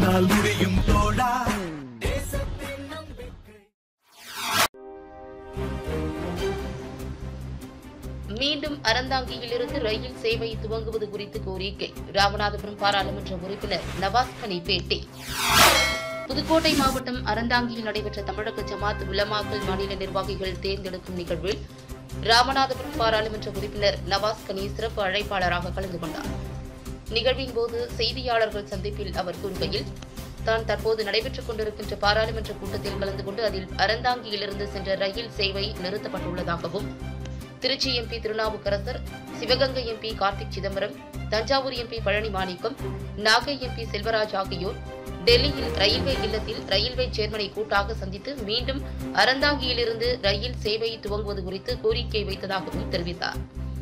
உன்னால் முடியும் தோழா மீண்டும் அறந்தாங்கியிலிருந்து ரயில் சேவை துவங்குவது குறித்து கோரிக்கை ராமநாதபுரம் பாராளுமன்ற உறுப்பினர் நவாஸ் கனி பேட்டி புதுக்கோட்டை மாவட்டம் அறந்தாங்கியில் நடைபெற்ற தமிழக ஜமாத் உலமாக்கல் மாநில நிர்வாகிகள் தேர்ந்தெடுக்கும் நிகழ்வில் ராமநாதபுரம் பாராளுமன்ற உறுப்பினர் நவாஸ் கனி சிறப்பு அழைப்பாளராக கலந்து கொண்டார் நிகழ்வின் போது செய்தியாளர்கள் சந்திப்பில் அவர் கூறுகையில் தான் தற்போது நடைபெற்றுக் கொண்டிருக்கின்ற பாராளுமன்ற கூட்டத்தில் கலந்து கொண்டு அதில் அறந்தாங்கியிலிருந்து சென்ற ரயில் சேவை நிறுத்தப்பட்டுள்ளதாகவும் Trichy MP Thirunavukkarasar Sivaganga MP Karthik Chidambaram Thanjavur MP Palani Manickam Nagai MP Selvaraj ஆகியோர் டெல்லியில் ரயில்வே இல்லத்தில் ரயில்வே சேர்மனை கூட்டாக சந்தித்து மீண்டும் அறந்தாங்கியிலிருந்து ரயில் சேவை துவங்குவது குறித்து கோரிக்கை வைத்ததாகவும் தெரிவித்தார்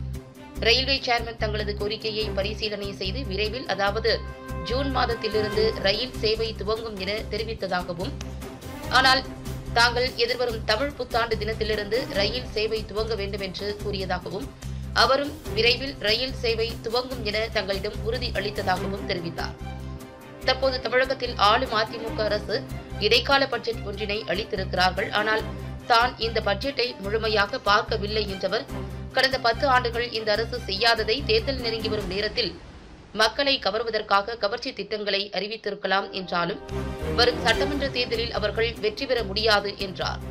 ரயில்வே சேர்மன் தங்களது கோரிக்கையை பரிசீலனை செய்து விரைவில் அதாவது ஜூன் மாதத்திலிருந்து ரயில் சேவை துவங்கும் என தெரிவித்ததாகவும் ஆனால் தாங்கள் எதிர்வரும் தமிழ் புத்தாண்டு தினத்திலிருந்து ரயில் சேவை துவங்க வேண்டும் என்று கூறியதாகவும் அவரும் விரைவில் ரயில் சேவை துவங்கும் என தங்களிடம் உறுதி அளித்ததாகவும் தெரிவித்தார் தற்போது தமிழகத்தில் ஆளும் அதிமுக அரசு இடைக்கால பட்ஜெட் ஒன்றினை அளித்திருக்கிறார்கள் ஆனால் தான் இந்த பட்ஜெட்டை முழுமையாக பார்க்கவில்லை என்றவர் கடந்த பத்து ஆண்டுகள் இந்த அரசு செய்யாததை தேர்தல் நெருங்கி வரும் நேரத்தில் மக்களை கவர்வதற்காக கவர்ச்சி திட்டங்களை அறிவித்திருக்கலாம் என்றாலும் வரும் சட்டமன்ற தேர்தலில் அவர்கள் வெற்றி பெற முடியாது என்றார்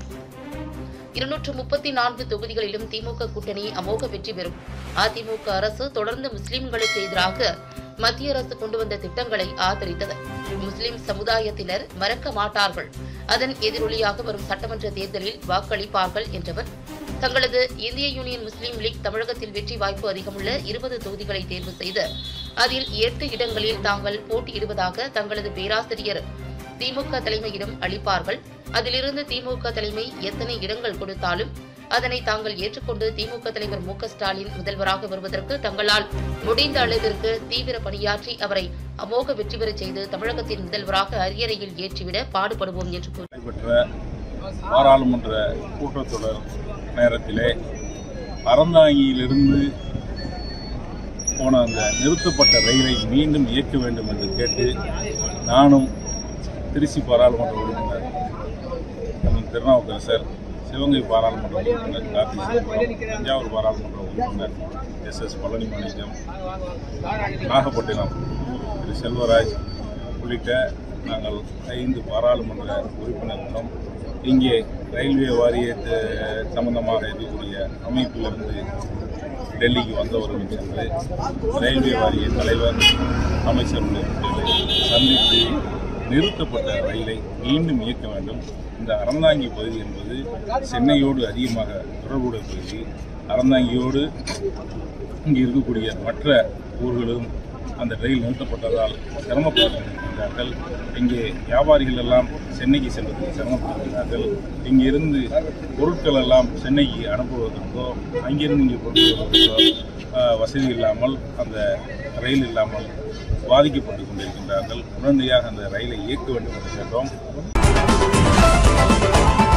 இருநூற்று முப்பத்தி நான்கு தொகுதிகளிலும் திமுக கூட்டணி அமோக வெற்றி பெறும் அதிமுக அரசு தொடர்ந்து முஸ்லிம்களுக்கு எதிராக மத்திய அரசு கொண்டு வந்த திட்டங்களை ஆதரித்தது முஸ்லிம் சமுதாயத்தினர் மறக்க மாட்டார்கள் அதன் எதிரொலியாக வரும் சட்டமன்ற தேர்தலில் வாக்களிப்பார்கள் என்றவர் தங்களது இந்திய யூனியன் முஸ்லீம் லீக் தமிழகத்தில் வெற்றி வாய்ப்பு அதிகமுள்ள இருபது தொகுதிகளை தேர்வு செய்து அதில் எட்டு இடங்களில் தாங்கள் போட்டியிடுவதாக தங்களது பேராசிரியர் திமுக தலைமையிடம் அளிப்பார்கள் அதிலிருந்து திமுக தலைமை எத்தனை இடங்கள் கொடுத்தாலும் அதனை தாங்கள் ஏற்றுக்கொண்டு திமுக தலைவர் மு க ஸ்டாலின் முதல்வராக வருவதற்கு தங்களால் முடிந்த அளவிற்கு தீவிர பணியாற்றி அவரை அமோக வெற்றி பெறச் செய்து தமிழகத்தின் முதல்வராக அரியணையில் ஏற்றிவிட பாடுபடுவோம் என்று கூறினார் நடைபெற்ற பாராளுமன்ற கூட்டத்தொடர் நேரத்திலே அறந்தாங்கியிலிருந்து போன அந்த நிறுத்தப்பட்ட ரயிலை மீண்டும் இயக்க வேண்டும் என்று கேட்டு நானும் திருச்சி பாராளுமன்ற உறுப்பினர் அண்ணன் திருநாவுக்கரசர் சிவகங்கை பாராளுமன்ற உறுப்பினர் கார்த்தி சிதம்பரம் தஞ்சாவூர் பாராளுமன்ற உறுப்பினர் எஸ் எஸ் பழனி மாணிக்கம் நாகப்பட்டினம் திரு செல்வராஜ் உள்ளிட்ட நாங்கள் ஐந்து பாராளுமன்ற உறுப்பினர்களும் இங்கே ரயில்வே வாரிய சம்பந்தமாக இருக்கக்கூடிய அமைப்பிலிருந்து டெல்லிக்கு வந்தவர்கள் சென்று ரயில்வே வாரிய தலைவர் அமைச்சர்களுடைய சந்தித்து நிறுத்தப்பட்ட ரயிலை மீண்டும் இயக்க வேண்டும் இந்த அறந்தாங்கி பகுதி என்பது சென்னையோடு அதிகமாக தொடர்புடைய பகுதி அறந்தாங்கியோடு இங்கே இருக்கக்கூடிய மற்ற ஊர்களும் அந்த ரயில் நிறுத்தப்பட்டதால் சிரமப்பட்டிருக்கிறார்கள் இங்கே வியாபாரிகள் எல்லாம் சென்னைக்கு செல்வதற்கு சிரமப்படுகிறார்கள் இங்கிருந்து பொருட்கள் எல்லாம் சென்னைக்கு அனுப்புவதற்கோ அங்கிருந்து இங்கே கொண்டு வருவதற்கோ ஆஹ், வசதி இல்லாமல் அந்த ரயில் இல்லாமல் பாதிக்கப்பட்டு கொண்டிருக்கின்றார்கள் உடனடியாக அந்த ரயிலை இயக்க வேண்டும் என்று கேட்டோம்